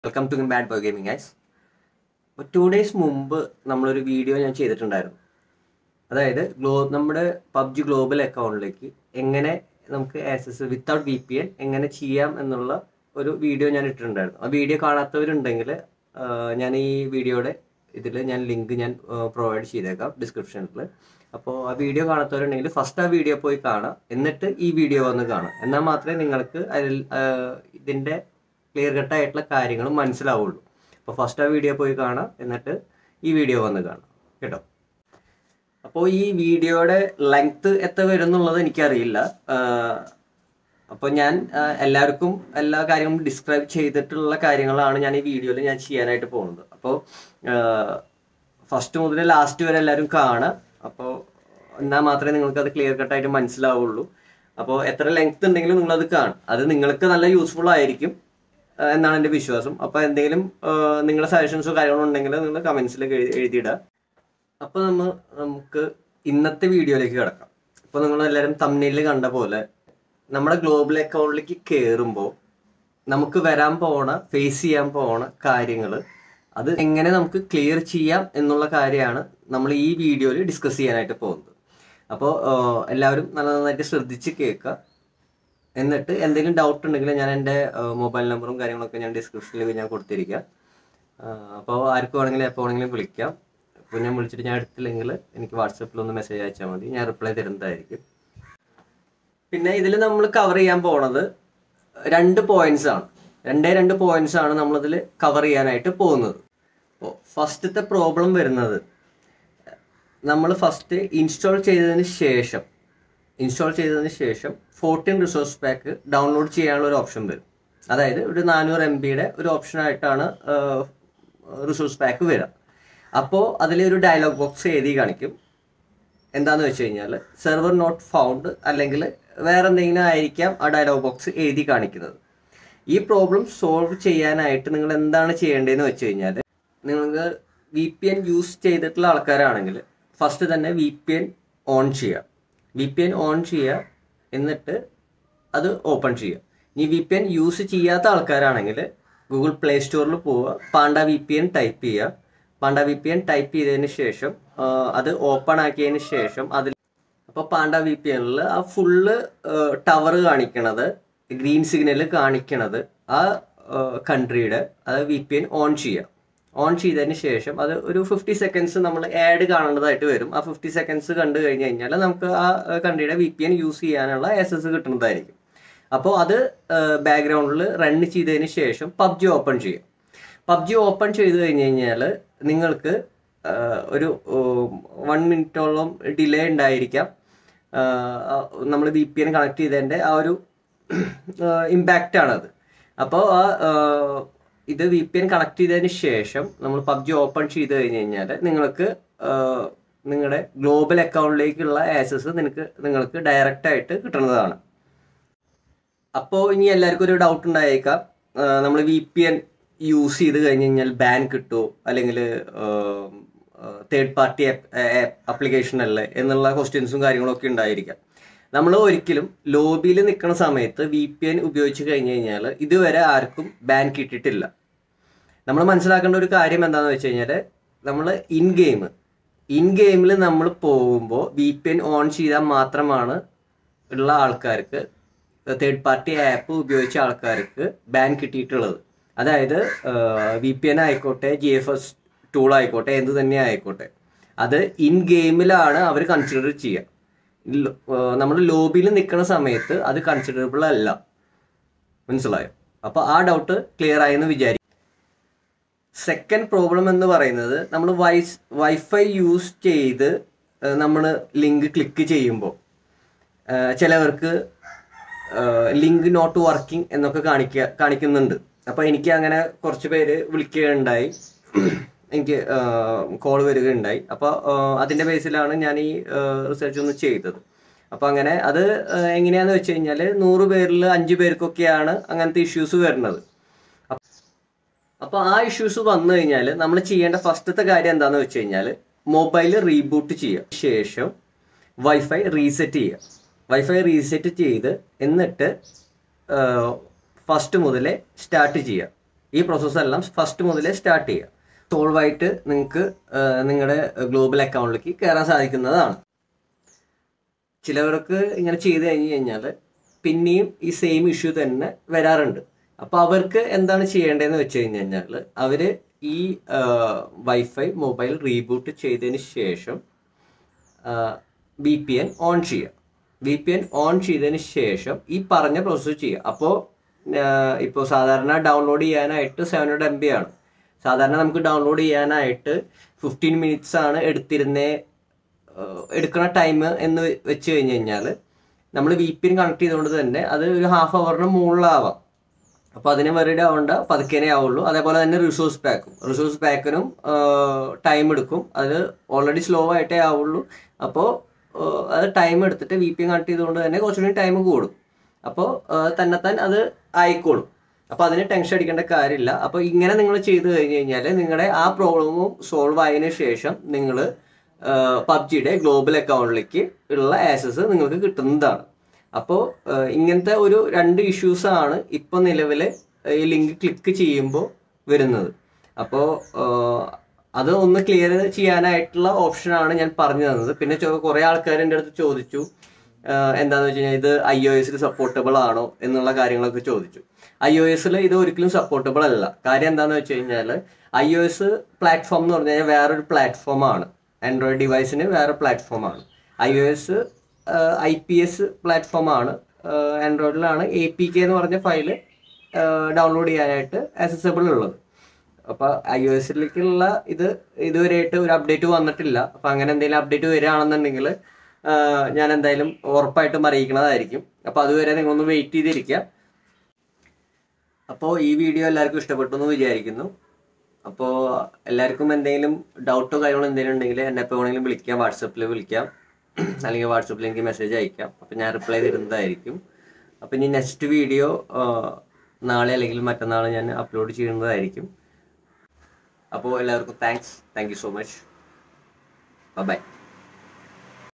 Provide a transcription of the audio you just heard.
welcome to bad boy gaming guys അപ്പോൾ two days മുമ്പ് നമ്മളൊരു വീഡിയോ ഞാൻ ചെയ്തിട്ടുണ്ടായിരുന്നു അതായത് ഗ്ലോ നമ്മുടെ പബ്ജി ഗ്ലോബൽ അക്കൗണ്ടിലേക്ക് എങ്ങനെ നമുക്ക് access without V P N എങ്ങനെ ചെയ്യാം എന്നുള്ള ഒരു വീഡിയോ ഞാൻ ഇട്ടിട്ടുണ്ടായിരുന്നു ആ വീഡിയോ കാണാത്തവരുണ്ടെങ്കിൽ ഞാൻ ഈ വീഡിയോയുടെ ഇതിൽ ഞാൻ ലിങ്ക് ഞാൻ പ്രൊവൈഡ് ചെയ്തേക്കാം ഡിസ്ക്രിപ്ഷനിൽ അപ്പോൾ ആ വീഡിയോ കാണാത്തവരുണ്ടെങ്കിൽ ഫസ്റ്റ് ആ വീഡിയോ പോയി കാണാം എന്നിട്ട് ഈ വീഡിയോ വന്ന് കാണാം എന്നാൽ മാത്രമേ നിങ്ങൾക്ക് അതിൽ ഇതിൻ്റെ ക്ലിയർ കട്ട് ആയിട്ടുള്ള കാര്യങ്ങൾ മനസ്സിലാവുള്ളൂ അപ്പോൾ ഫസ്റ്റ് ആ വീഡിയോ പോയി കാണാം എന്നിട്ട് ഈ വീഡിയോ വന്ന് കാണാം കേട്ടോ അപ്പോൾ ഈ വീഡിയോയുടെ ലെങ്ത് എത്ര വരും എന്നുള്ളത് എനിക്കറിയില്ല അപ്പോൾ ഞാൻ ആ, എല്ലാവർക്കും എല്ലാ കാര്യങ്ങളും ഡിസ്ക്രൈബ് ചെയ്തിട്ടുള്ള കാര്യങ്ങളാണ് ഞാൻ ഈ വീഡിയോയിൽ ഞാൻ ചെയ്യാനായിട്ട് പോകുന്നത് അപ്പോൾ ഫസ്റ്റ് മുതൽ ലാസ്റ്റ് വരെ എല്ലാവരും കാണാം അപ്പോൾ എന്നാൽ മാത്രമേ നിങ്ങൾക്ക് അത് ക്ലിയർ കട്ടായിട്ട് മനസ്സിലാവുള്ളൂ അപ്പോൾ എത്ര ലെങ്ത് ഉണ്ടെങ്കിലും നിങ്ങളത് കാണും അത് നിങ്ങൾക്ക് നല്ല യൂസ്ഫുൾ ആയിരിക്കും ആ, എന്നാണ് എൻ്റെ വിശ്വാസം അപ്പോൾ എന്തെങ്കിലും ആ, നിങ്ങളുടെ സജഷൻസോ കാര്യങ്ങളോ ഉണ്ടെങ്കിൽ നിങ്ങൾ കമൻസിൽ എഴുതിയിടുക അപ്പോൾ നമ്മ നമുക്ക് ഇന്നത്തെ വീഡിയോയിലേക്ക് കിടക്കാം ഇപ്പോൾ നിങ്ങൾ എല്ലാവരും തമ്മിലിൽ കണ്ട പോലെ നമ്മുടെ ഗ്ലോബൽ അക്കൗണ്ടിലേക്ക് കയറുമ്പോൾ നമുക്ക് വരാൻ പോണ ഫേസ് ചെയ്യാൻ പോണ കാര്യങ്ങൾ അത് എങ്ങനെ നമുക്ക് ക്ലിയർ ചെയ്യാം എന്നുള്ള കാര്യമാണ് നമ്മൾ ഈ വീഡിയോയിൽ ഡിസ്കസ് ചെയ്യാനായിട്ട് പോകുന്നത് അപ്പോൾ എല്ലാവരും നല്ല നന്നായിട്ട് ശ്രദ്ധിച്ച് കേൾക്കുക എന്നിട്ട് എന്തെങ്കിലും ഡൗട്ട് ഉണ്ടെങ്കിൽ ഞാൻ എൻ്റെ മൊബൈൽ നമ്പറും കാര്യങ്ങളൊക്കെ ഞാൻ ഡിസ്ക്രിപ്ഷനിൽ ഞാൻ കൊടുത്തിരിക്കാം അപ്പോൾ ആർക്ക് വേണമെങ്കിലും എപ്പോൾ വേണമെങ്കിലും വിളിക്കാം അപ്പോൾ ഞാൻ വിളിച്ചിട്ട് ഞാൻ എടുത്തില്ലെങ്കിൽ എനിക്ക് വാട്സപ്പിൽ ഒന്ന് മെസ്സേജ് അയച്ചാൽ മതി ഞാൻ റിപ്ലൈ തരുന്നതായിരിക്കും പിന്നെ ഇതിൽ നമ്മൾ കവർ ചെയ്യാൻ പോണത് രണ്ട് പോയിന്റ്സ് ആണ് രണ്ടേ രണ്ട് പോയിന്റ്സ് ആണ് നമ്മളിതിൽ കവർ ചെയ്യാനായിട്ട് പോകുന്നത് അപ്പോൾ ഫസ്റ്റത്തെ പ്രോബ്ലം വരുന്നത് നമ്മൾ ഫസ്റ്റ് ഇൻസ്റ്റാൾ ചെയ്തതിന് ശേഷം ഇൻസ്റ്റാൾ ചെയ്തതിന് ശേഷം ഫോർട്ടീൻ റിസോഴ്സ് പാക്ക് ഡൗൺലോഡ് ചെയ്യാനുള്ള ഒരു ഓപ്ഷൻ വരും അതായത് ഒരു നാനൂറ് എം ബിയുടെ ഒരു ഓപ്ഷൻ ആയിട്ടാണ് റിസോഴ്സ് പാക്ക് വരിക അപ്പോൾ അതിലൊരു ഡയലോഗ് ബോക്സ് എഴുതി കാണിക്കും എന്താന്ന് വെച്ച് കഴിഞ്ഞാൽ സെർവർ നോട്ട് ഫൗണ്ട് അല്ലെങ്കിൽ വേറെ എന്തെങ്കിലും ആയിരിക്കാം ആ ഡയലോഗ് ബോക്സ് എഴുതി കാണിക്കുന്നത് ഈ പ്രോബ്ലം സോൾവ് ചെയ്യാനായിട്ട് നിങ്ങൾ എന്താണ് ചെയ്യേണ്ടതെന്ന് വെച്ച് കഴിഞ്ഞാൽ നിങ്ങൾക്ക് വി പി എൻ യൂസ് ചെയ്തിട്ടുള്ള ആൾക്കാരാണെങ്കിൽ ഫസ്റ്റ് തന്നെ വി പി എൻ ഓൺ ചെയ്യുക വി പി എൻ ഓൺ ചെയ്യുക എന്നിട്ട് അത് ഓപ്പൺ ചെയ്യുക ഇനി വി പി എൻ യൂസ് ചെയ്യാത്ത ആൾക്കാരാണെങ്കിൽ ഗൂഗിൾ പ്ലേ സ്റ്റോറിൽ പോവുക panda V P N type ചെയ്യുക panda V P N type ചെയ്തതിന് ശേഷം ആ, അത് ഓപ്പൺ ആക്കിയതിന് ശേഷം അതിൽ അപ്പോൾ പാണ്ട വി പി എനിൽ ആ ഫുള്ള് ടവർ കാണിക്കണത് ഗ്രീൻ സിഗ്നൽ കാണിക്കണത് ആ കൺട്രിയുടെ അത് വി പി എൻ ഓൺ ചെയ്യുക ഓൺ ചെയ്തതിന് ശേഷം അത് ഒരു ഫിഫ്റ്റി സെക്കൻഡ്സ് നമ്മൾ ആഡ് കാണേണ്ടതായിട്ട് വരും ആ ഫിഫ്റ്റി സെക്കൻഡ്സ് കണ്ടു കഴിഞ്ഞ് കഴിഞ്ഞാൽ നമുക്ക് ആ കൺട്രിയുടെ വി പി എൻ യൂസ് ചെയ്യാനുള്ള എസ് എസ് കിട്ടുന്നതായിരിക്കും അപ്പോൾ അത് ബാക്ക്ഗ്രൗണ്ടിൽ റൺ ചെയ്തതിന് ശേഷം പബ്ജി ഓപ്പൺ ചെയ്യും പബ്ജി ഓപ്പൺ ചെയ്ത് കഴിഞ്ഞ് കഴിഞ്ഞാൽ നിങ്ങൾക്ക് ആ, ഒരു വൺ മിനിറ്റോളം ഡിലേ ഉണ്ടായിരിക്കാം നമ്മൾ വി പി എൻ കണക്ട് ചെയ്തതിൻ്റെ ആ ഒരു ഇമ്പാക്റ്റ് ആണത് അപ്പോൾ ആ ആ, ഇത് വി പി എൻ കണക്ട് ചെയ്തതിന് ശേഷം നമ്മൾ പബ്ജി ഓപ്പൺ ചെയ്ത് കഴിഞ്ഞ് കഴിഞ്ഞാൽ നിങ്ങൾക്ക് നിങ്ങളുടെ ഗ്ലോബൽ അക്കൗണ്ടിലേക്കുള്ള ആക്സസ് നിങ്ങൾക്ക് നിങ്ങൾക്ക് ഡയറക്റ്റ് ആയിട്ട് കിട്ടുന്നതാണ് അപ്പോൾ ഇനി എല്ലാവർക്കും ഒരു ഡൗട്ട് ഉണ്ടായേക്കാം നമ്മൾ വി പി എൻ യൂസ് ചെയ്ത് കഴിഞ്ഞ് കഴിഞ്ഞാൽ ബാൻ കിട്ടുമോ അല്ലെങ്കിൽ തേർഡ് പാർട്ടി അപ്ലിക്കേഷൻ അല്ലേ എന്നുള്ള ക്വസ്റ്റ്യൻസും കാര്യങ്ങളും ഒക്കെ ഉണ്ടായിരിക്കാം നമ്മൾ ഒരിക്കലും ലോബിയിൽ നിൽക്കുന്ന സമയത്ത് വി പി എൻ ഉപയോഗിച്ച് കഴിഞ്ഞ് കഴിഞ്ഞാൽ ഇതുവരെ ആർക്കും ബാൻ കിട്ടിയിട്ടില്ല നമ്മൾ മനസ്സിലാക്കേണ്ട ഒരു കാര്യം എന്താണെന്ന് വെച്ച് കഴിഞ്ഞാൽ നമ്മൾ ഇൻ ഗെയിം ഇൻ ഗെയിമിൽ നമ്മൾ പോകുമ്പോൾ വി പി എൻ ഓൺ ചെയ്താൽ മാത്രമാണ് ഉള്ള ആൾക്കാർക്ക് തേർഡ് പാർട്ടി ആപ്പ് ഉപയോഗിച്ച ആൾക്കാർക്ക് ബാൻ കിട്ടിയിട്ടുള്ളത് അതായത് വി പി എൻ ആയിക്കോട്ടെ ജി എഫ് എസ് ടൂൾ ആയിക്കോട്ടെ എന്ത് തന്നെ ആയിക്കോട്ടെ അത് ഇൻ ഗെയിമിലാണ് അവർ കൺസിഡർ ചെയ്യുക നമ്മൾ ലോബിയിൽ നിൽക്കുന്ന സമയത്ത് അത് കൺസിഡറബിൾ അല്ല മനസ്സിലായോ അപ്പോൾ ആ ഡൗട്ട് ക്ലിയർ ആയെന്ന് വിചാരിക്കും സെക്കൻഡ് പ്രോബ്ലം എന്ന് പറയുന്നത് നമ്മൾ വൈസ് വൈഫൈ യൂസ് ചെയ്ത് നമ്മൾ ലിങ്ക് ക്ലിക്ക് ചെയ്യുമ്പോൾ ചിലവർക്ക് ലിങ്ക് നോട്ട് വർക്കിംഗ് എന്നൊക്കെ കാണിക്കുക കാണിക്കുന്നുണ്ട് അപ്പോൾ എനിക്ക് അങ്ങനെ കുറച്ച് പേര് വിളിക്കുകയുണ്ടായി എനിക്ക് കോൾ വരികയുണ്ടായി അപ്പോൾ അതിൻ്റെ ബേസിലാണ് ഞാൻ ഈ റിസർച്ച് ഒന്ന് ചെയ്തത് അപ്പോൾ അങ്ങനെ അത് ആ, എങ്ങനെയാന്ന് വെച്ച് കഴിഞ്ഞാൽ നൂറ് പേരിൽ അഞ്ച് പേർക്കൊക്കെയാണ് അങ്ങനത്തെ ഇഷ്യൂസ് വരുന്നത് അപ്പോൾ ആ ഇഷ്യൂസ് വന്നു കഴിഞ്ഞാൽ നമ്മൾ ചെയ്യേണ്ട ഫസ്റ്റത്തെ കാര്യം എന്താണെന്ന് വെച്ച് കഴിഞ്ഞാൽ മൊബൈൽ റീബൂട്ട് ചെയ്യുക ശേഷം വൈഫൈ റീസെറ്റ് ചെയ്യുക വൈഫൈ റീസെറ്റ് ചെയ്ത് എന്നിട്ട് ഫസ്റ്റ് മുതലേ സ്റ്റാർട്ട് ചെയ്യുക ഈ പ്രോസസ്സ് എല്ലാം ഫസ്റ്റ് മുതലേ സ്റ്റാർട്ട് ചെയ്യുക സോൾവ് ആയിട്ട് നിങ്ങൾക്ക് നിങ്ങളുടെ ഗ്ലോബൽ അക്കൗണ്ടിലേക്ക് കയറാൻ സാധിക്കുന്നതാണ് ചിലവർക്ക് ഇങ്ങനെ ചെയ്ത് കഴിഞ്ഞ് കഴിഞ്ഞാൽ പിന്നെയും ഈ സെയിം ഇഷ്യൂ തന്നെ വരാറുണ്ട് അപ്പോൾ അവർക്ക് എന്താണ് ചെയ്യേണ്ടതെന്ന് വെച്ച് കഴിഞ്ഞ് കഴിഞ്ഞാൽ അവർ ഈ വൈഫൈ മൊബൈൽ റീബൂട്ട് ചെയ്തതിന് ശേഷം വി പി എൻ ഓൺ ചെയ്യുക വി പി എൻ ഓൺ ചെയ്തതിന് ശേഷം ഈ പറഞ്ഞ പ്രോസസ്സ് ചെയ്യുക അപ്പോൾ ഇപ്പോൾ സാധാരണ ഡൗൺലോഡ് ചെയ്യാനായിട്ട് സെവൻ ഹൺഡ്രഡ് എം ബി ആണ് സാധാരണ നമുക്ക് ഡൗൺലോഡ് ചെയ്യാനായിട്ട് ഫിഫ്റ്റീൻ മിനിറ്റ്സ് ആണ് എടുത്തിരുന്നേ ഏഹ് എടുക്കണ ടൈം എന്ന് വെച്ച് കഴിഞ്ഞ് കഴിഞ്ഞാൽ നമ്മൾ വി പി എൻ കണക്ട് ചെയ്തുകൊണ്ട് തന്നെ അത് ഒരു ഹാഫ് അവറിന് മുകളിലാവാം അപ്പോൾ അതിന് വെറുതെ ആവണ്ട പതുക്കേനെ ആവുള്ളൂ അതേപോലെ തന്നെ റിസോഴ്സ് പാക്കും റിസോഴ്സ് പാക്കിനും ടൈം എടുക്കും അത് ഓൾറെഡി സ്ലോ ആയിട്ടേ ആവുള്ളൂ അപ്പോൾ അത് ടൈം എടുത്തിട്ട് വി പി എൻ കണക്ട് ചെയ്തുകൊണ്ട് തന്നെ കുറച്ചുകൂടി ടൈം കൂടും അപ്പോൾ തന്നെത്താൻ അത് ആയിക്കോളും അപ്പോൾ അതിന് ടെൻഷൻ അടിക്കേണ്ട കാര്യമില്ല അപ്പോൾ ഇങ്ങനെ നിങ്ങൾ ചെയ്തു കഴിഞ്ഞ് കഴിഞ്ഞാൽ നിങ്ങളുടെ ആ പ്രോബ്ലമും സോൾവ് ആയതിനു ശേഷം നിങ്ങൾ പബ്ജിയുടെ ഗ്ലോബൽ അക്കൗണ്ടിലേക്ക് ഉള്ള ആക്സസ് നിങ്ങൾക്ക് കിട്ടുന്നതാണ് അപ്പോൾ ഇങ്ങനത്തെ ഒരു രണ്ട് ഇഷ്യൂസ് ആണ് ഇപ്പോൾ നിലവിൽ ഈ ലിങ്ക് ക്ലിക്ക് ചെയ്യുമ്പോൾ വരുന്നത് അപ്പോൾ അത് ഒന്ന് ക്ലിയർ ചെയ്യാനായിട്ടുള്ള ഓപ്ഷനാണ് ഞാൻ പറഞ്ഞു തന്നത് പിന്നെ ചോ- കുറേ ആൾക്കാർ എൻ്റെ അടുത്ത് ചോദിച്ചു ആഹ് എന്താന്ന് വെച്ച് കഴിഞ്ഞാൽ ഇത് ഐ ഒ എസിൽ സപ്പോർട്ടബിൾ ആണോ എന്നുള്ള കാര്യങ്ങളൊക്കെ ചോദിച്ചു ഐ ഒ എസിൽ ഇത് ഒരിക്കലും സപ്പോർട്ടബിൾ അല്ല കാര്യം എന്താന്ന് വെച്ച് കഴിഞ്ഞാൽ ഐ ഒ എസ് പ്ലാറ്റ്ഫോം എന്ന് പറഞ്ഞു കഴിഞ്ഞാൽ വേറൊരു പ്ലാറ്റ്ഫോമാണ് ആൻഡ്രോയിഡ് ഡിവൈസിന് വേറെ പ്ലാറ്റ്ഫോമാണ് I O S I P S പ്ലാറ്റ്ഫോമാണ് ആൻഡ്രോയിഡിലാണ് എ പി കെ എന്ന് പറഞ്ഞ ഫയല് ഡൗൺലോഡ് ചെയ്യാനായിട്ട് ആക്സസബിൾ ഉള്ളത് അപ്പൊ ഐ ഒ എസിലേക്കുള്ള ഇത് ഇതുവരെയായിട്ട് ഒരു അപ്ഡേറ്റ് വന്നിട്ടില്ല അപ്പൊ അങ്ങനെ എന്തെങ്കിലും അപ്ഡേറ്റ് വരികയാണെന്നുണ്ടെങ്കിൽ ഞാൻ എന്തായാലും ഉറപ്പായിട്ടും അറിയിക്കുന്നതായിരിക്കും അപ്പൊ അതുവരെ നിങ്ങളൊന്ന് വെയിറ്റ് ചെയ്തിരിക്കുക അപ്പോൾ ഈ വീഡിയോ എല്ലാവർക്കും ഇഷ്ടപ്പെട്ടു എന്ന് വിചാരിക്കുന്നു അപ്പോൾ എല്ലാവർക്കും എന്തെങ്കിലും ഡൗട്ടോ കാര്യങ്ങളോ എന്തെങ്കിലും ഉണ്ടെങ്കിൽ എന്നെ എപ്പോൾ വേണമെങ്കിലും വിളിക്കാം വാട്സപ്പിൽ വിളിക്കാം അല്ലെങ്കിൽ വാട്സപ്പിൽ എനിക്ക് മെസ്സേജ് അയക്കാം അപ്പോൾ ഞാൻ റിപ്ലൈ തരുന്നതായിരിക്കും അപ്പോൾ ഇനി നെക്സ്റ്റ് വീഡിയോ നാളെ അല്ലെങ്കിൽ മറ്റന്നാൾ ഞാൻ അപ്ലോഡ് ചെയ്യുന്നതായിരിക്കും അപ്പോൾ എല്ലാവർക്കും thanks thank you so much by